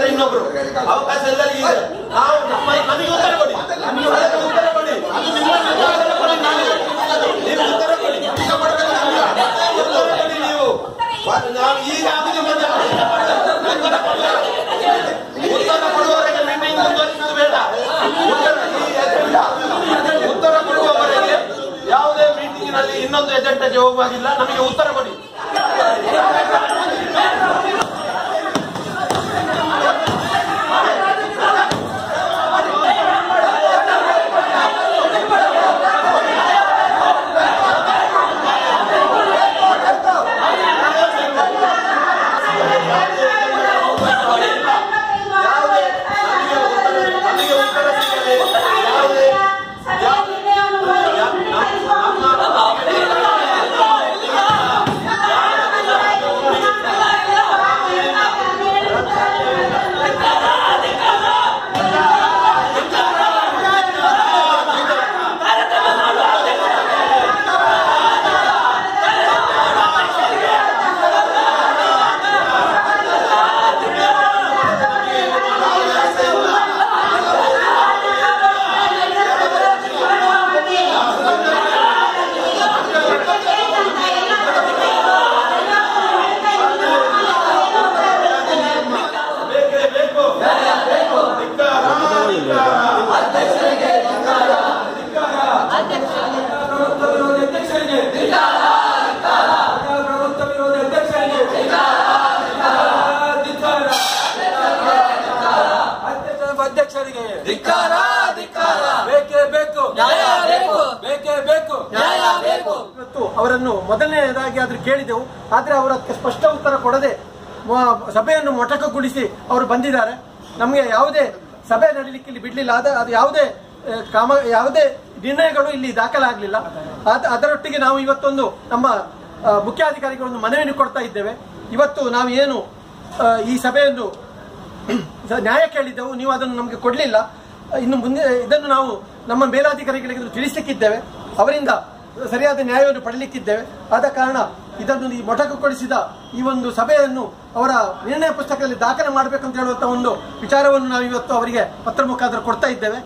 ನಂತರ ಇನ್ನೊಬ್ರು ಅವಕಾಶ ಎಲ್ಲರಿಗೂ ಇದೆ ನಾವು ನಮ್ಮ ನಮಗೆ ಉತ್ತರ ಕೊಡಿ ನಮಗೆ ಉತ್ತರ ಕೊಡಿ ಅದು ನಿಮ್ಮ ಉತ್ತರ ಕೊಡಿ ನಾನು ನೀವು ಉತ್ತರ ಕೊಡಿ ಈಗ ಕೊಡ್ಬೇಕು ನಮ್ಗೆ. ಉತ್ತರ ಕೊಡಿ ನೀವು ನಾವು ಈಗ ಆಗುದು ಮತ್ತೆ ಉತ್ತರ ಕೊಡಿ. ಉತ್ತರ ಕೊಡುವವರೆಗೆ ಮೀಟಿಂಗ್ ಮುಂದುವರಿಸುವುದು ಬೇಡ ಉತ್ತರ ಈ agenda, ಉತ್ತರ ಕೊಡುವವರೆಗೆ ಯಾವುದೇ ಮೀಟಿಂಗ್ ನಲ್ಲಿ ಇನ್ನೊಂದು ಎಜೆಂಡಾಗೆ ಹೋಗುವಾಗಿಲ್ಲ ನಮಗೆ ಉತ್ತರ ಕೊಡಿ ಯಾವುದೇ ನಮಗೆ ಉತ್ತರ ನಮಗೆ ಉತ್ತರ ಸಿಗದೆ ಯಾವುದೇ ಬೇಕೇ ಬೇಕು ಧಿಕ್ಕಾರ, ಧಿಕ್ಕಾರ. ಪ್ರಭುತ್ವ ವಿರೋಧಿ ಅಧ್ಯಕ್ಷರಿಗೆ ಧಿಕ್ಕಾರ. ಅಧ್ಯಕ್ಷ- ಅಧ್ಯಕ್ಷರಿಗೆ ಧಿಕ್ಕಾರ ಧಿಕ್ಕಾರ ಬೇಕೇ ಬೇಕು ನ್ಯಾಯ ಬೇಕು. ಬೇಕೇ ಬೇಕು ನ್ಯಾಯ ಬೇಕು ಇವತ್ತು ಅವರನ್ನು ಮೊದಲನೆಯದಾಗಿ ಆದ್ರೂ ಕೇಳಿದೆವು ಆದ್ರೆ ಅವರ ಸ್ಪಷ್ಟ ಉತ್ತರ ಕೊಡದೆ ಮ- ಸಭೆಯನ್ನು ಮೊಟಕುಗೊಳಿಸಿ ಅವರು ಬಂದಿದ್ದಾರೆ ನಮಗೆ ಯಾವುದೇ ಸಭೆ ನಡೀಲಿಕ್ಕೆ ಇಲ್ಲಿ ಬಿಡ್ಲಿಲ್ಲ ಅದ ಅದು ಯಾವುದೇ ಆ, ಕಾಮ ಯಾವುದೇ ನಿರ್ಣಯಗಳು ಇಲ್ಲಿ ದಾಖಲಾಗಲಿಲ್ಲ ಅದ- ಅದರೊಟ್ಟಿಗೆ ನಾವು ಇವತ್ತೊಂದು ನಮ್ಮ ಆ, ಮುಖ್ಯಾಧಿಕಾರಿಗಳೊಂದು ಮನವಿಯನ್ನು ಕೊಡ್ತಾ ಇದ್ದೇವೆ ಇವತ್ತು ನಾವು ಏನು ಆ, ಈ ಸಭೆಯನ್ನು ಸ- ನ್ಯಾಯ ಕೇಳಿದ್ದೆವು ನೀವು ಅದನ್ನು ನಮಗೆ ಕೊಡಲಿಲ್ಲ ಇನ್ನು ಮುಂದೆ ಇದನ್ನು ನಾವು ನಮ್ಮ ಮೇಲಾಧಿಕಾರಿಗಳಿಗೆ ಇದನ್ನು ತಿಳಿಸಲಿಕ್ಕಿದ್ದೇವೆ ಅವರಿಂದ ಸರಿಯಾದ ನ್ಯಾಯವನ್ನು ಪಡೆಯಲಿಕ್ಕಿದ್ದೇವೆ ಆದ ಕಾರಣ ಇದನ್ನು ಈ ಮೊಟಕುಗೊಳಿಸಿದ ಈ ಒಂದು ಸಭೆಯನ್ನು ಅವರ ನಿರ್ಣಯ ಪುಸ್ತಕದಲ್ಲಿ ದಾಖಲೆ ಮಾಡಬೇಕಂತ ಹೇಳುವಂತ ಒಂದು ವಿಚಾರವನ್ನು ನಾವು ಇವತ್ತು ಅವರಿಗೆ ಪತ್ರ ಮುಖಾಂತರ ಕೊಡ್ತಾ ಇದ್ದೇವೆ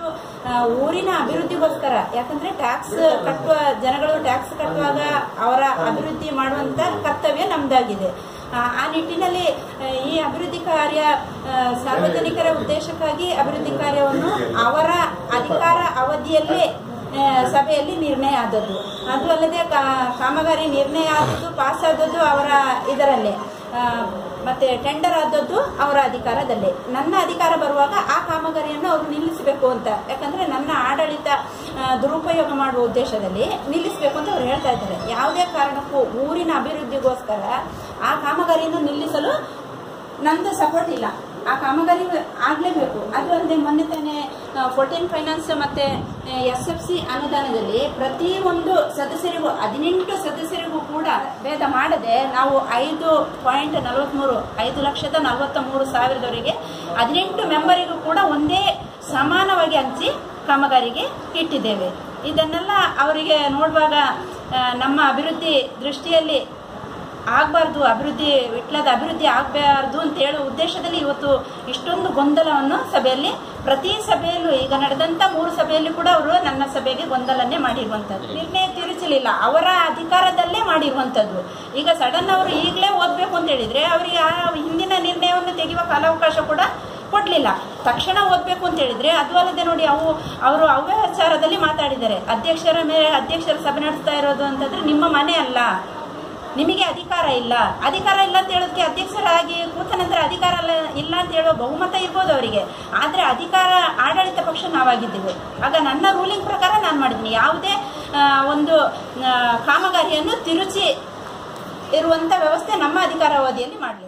ಆ, ಊರಿನ ಅಭಿವೃದ್ಧಿಗೋಸ್ಕರ ಯಾಕಂದ್ರೆ ಟ್ಯಾಕ್ಸ್ ಕಟ್ಟುವ ಜನಗಳು ಟ್ಯಾಕ್ಸ್ ಕಟ್ಟುವಾಗ ಅವರ ಅಭಿವೃದ್ಧಿ ಮಾಡುವಂತ ಕರ್ತವ್ಯ ನಮ್ದಾಗಿದೆ ಆ, ಆ ನಿಟ್ಟಿನಲ್ಲಿ ಆ, ಈ ಅಭಿವೃದ್ಧಿ ಕಾರ್ಯ ಆ, ಸಾರ್ವಜನಿಕರ ಉದ್ದೇಶಕ್ಕಾಗಿ ಅಭಿವೃದ್ಧಿ ಕಾರ್ಯವನ್ನು ಅವರ ಅಧಿಕಾರ ಅವಧಿಯಲ್ಲೇ ಆ, ಸಭೆಯಲ್ಲಿ ನಿರ್ಣಯ ಆದದ್ದು ಅದು ಅಲ್ಲದೆ ಕಾ- ಕಾಮಗಾರಿ ನಿರ್ಣಯ ಆದದ್ದು ಪಾಸ್ ಆದದ್ದು ಅವರ ಇದರಲ್ಲೇ ಆ, ಮತ್ತೆ ಟೆಂಡರ್ ಆದದ್ದು ಅವರ ಅಧಿಕಾರದಲ್ಲೇ ನನ್ನ ಅಧಿಕಾರ ಬರುವಾಗ ಆ ಕಾಮಗಾರಿಯನ್ನು ಅವರು ನಿಲ್ಲಿಸಬೇಕು ಅಂತ ಯಾಕಂದ್ರೆ ನನ್ನ ಆಡಳಿತ ಆ, ದುರುಪಯೋಗ ಮಾಡುವ ಉದ್ದೇಶದಲ್ಲಿ ನಿಲ್ಲಿಸಬೇಕು ಅಂತ ಅವ್ರು ಹೇಳ್ತಾ ಇದ್ದಾರೆ ಯಾವುದೇ ಕಾರಣಕ್ಕೂ ಊರಿನ ಅಭಿವೃದ್ಧಿಗೋಸ್ಕರ ಆ ಕಾಮಗಾರಿಯನ್ನು ನಿಲ್ಲಿಸಲು ನಂದು ಸಪೋರ್ಟ್ ಇಲ್ಲ ಆ ಕಾಮಗಾರಿ ಆಗ್ಲೇಬೇಕು ಅದು ಅಲ್ಲದೆ ಮೊನ್ನೆ ತಾನೇ ಫೋರ್ಟೀನ್ ಫೈನಾನ್ಸ್ ಮತ್ತೆ ಎಸ್ ಎಫ್ ಸಿ ಅನುದಾನದಲ್ಲಿ ಪ್ರತಿ ಒಂದು ಸದಸ್ಯರಿಗೂ ಹದಿನೆಂಟು ಸದಸ್ಯರಿಗೂ ಕೂಡ ಭೇದ ಮಾಡದೆ ನಾವು ಐದು ಪಾಯಿಂಟ್ ನಲವತ್ಮೂರು ಐದು ಲಕ್ಷದ ನಲವತ್ತ ಮೂರು ಸಾವಿರದವರೆಗೆ ಹದಿನೆಂಟು ಮೆಂಬರಿಗೂ ಕೂಡ ಒಂದೇ ಸಮಾನವಾಗಿ ಹಂಚಿ ಕಾಮಗಾರಿಗೆ ಇಟ್ಟಿದ್ದೇವೆ ಇದನ್ನೆಲ್ಲ ಅವರಿಗೆ ನೋಡುವಾಗ ಆ, ನಮ್ಮ ಅಭಿವೃದ್ಧಿ ದೃಷ್ಟಿಯಲ್ಲಿ ಆಗಬಾರ್ದು ಅಭಿವೃದ್ಧಿ ವಿಟ್ಲದ ಅಭಿವೃದ್ಧಿ ಆಗಬಾರ್ದು ಅಂತ ಹೇಳೋ ಉದ್ದೇಶದಲ್ಲಿ ಇವತ್ತು ಇಷ್ಟೊಂದು ಗೊಂದಲವನ್ನು ಸಭೆಯಲ್ಲಿ ಪ್ರತಿ ಸಭೆಯಲ್ಲೂ ಈಗ ನಡೆದಂತ ಮೂರು ಸಭೆಯಲ್ಲಿ ಕೂಡ ಅವರು ನನ್ನ ಸಭೆಗೆ ಗೊಂದಲನ್ನೇ ಮಾಡಿರುವಂತದ್ದು ನಿರ್ಣಯ ತಿರುಚಲಿಲ್ಲ ಅವರ ಅಧಿಕಾರದಲ್ಲೇ ಮಾಡಿರುವಂತದ್ದು ಈಗ ಸಡನ್ ಅವರು ಈಗಲೇ ಓದ್ಬೇಕು ಅಂತ ಹೇಳಿದ್ರೆ ಅವರಿಗೆ ಆ ಹಿಂದಿನ ನಿರ್ಣಯವನ್ನು ತೆಗೆಯುವ ಕಾಲಾವಕಾಶ ಕೂಡ ಕೊಡ್ಲಿಲ್ಲ ತಕ್ಷಣ ಓದ್ಬೇಕು ಅಂತ ಹೇಳಿದ್ರೆ ಅದು ಅಲ್ಲದೆ ನೋಡಿ ಅವು ಅವರು ಅವ್ಯವಚಾರದಲ್ಲಿ ಮಾತಾಡಿದ್ದಾರೆ ಅಧ್ಯಕ್ಷರ ಮೇಲೆ ಅಧ್ಯಕ್ಷರ ಸಭೆ ನಡೆಸ್ತಾ ಇರೋದು ಅಂತಂದ್ರೆ ನಿಮ್ಮ ಮನೆ ಅಲ್ಲ ನಿಮಗೆ ಅಧಿಕಾರ ಇಲ್ಲ ಅಧಿಕಾರ ಇಲ್ಲ ಅಂತ ಹೇಳೋದಕ್ಕೆ ಅಧ್ಯಕ್ಷರಾಗಿ ಕೂತ ನಂತರ ಅಧಿಕಾರ ಇಲ್ಲ- ಇಲ್ಲ ಅಂತ ಹೇಳೋ ಬಹುಮತ ಇರ್ಬೋದು ಅವರಿಗೆ ಆದ್ರೆ ಅಧಿಕಾರ ಆಡಳಿತ ಪಕ್ಷ ನಾವಾಗಿದ್ದೇವೆ ಆಗ ನನ್ನ ರೂಲಿಂಗ್ ಪ್ರಕಾರ ನಾನು ಮಾಡಿದ್ದೀನಿ ಯಾವುದೇ ಆ, ಒಂದು ಆ, ಕಾಮಗಾರಿಯನ್ನು ತಿರುಚಿ ಇರುವಂತ ವ್ಯವಸ್ಥೆ ನಮ್ಮ ಅಧಿಕಾರಾವಧಿಯಲ್ಲಿ ಮಾಡಿ